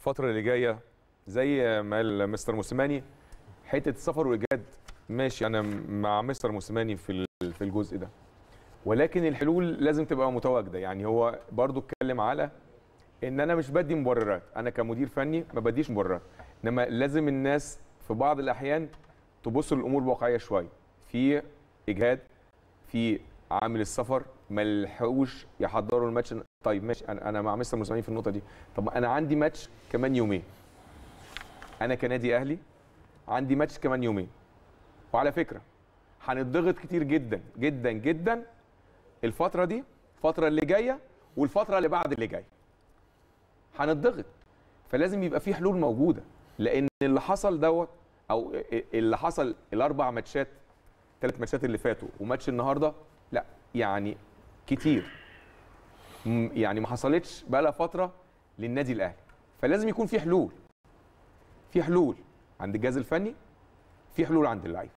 الفتره اللي جايه زي ما قال مستر موسيماني حته السفر والايجاد ماشي انا مع مستر موسيماني في ال- في الجزء ده ولكن الحلول لازم تبقى متواجده يعني هو برضو اتكلم على ان انا مش بدي مبررات انا كمدير فني ما بديش مبررات انما لازم الناس في بعض الاحيان تبص للامور بواقعيه شويه في اجهاد في عامل السفر ما لحقوش يحضروا الماتش طيب ماشي انا انا مع مستر موسيماني في النقطه دي طب انا عندي ماتش كمان يومين انا كنادي اهلي عندي ماتش كمان يومين وعلى فكره هنضغط كتير جدا جدا جدا الفتره دي الفتره اللي جايه والفتره اللي بعد اللي جايه هنضغط فلازم يبقى في حلول موجوده لان اللي حصل دوت او اللي حصل الاربع ماتشات ثلاث ماتشات اللي فاتوا وماتش النهارده لا يعني كتير م- يعني ما حصلتش بقى لها فتره للنادي الاهلي فلازم يكون في حلول في حلول عند الجهاز الفني في حلول عند اللعيبه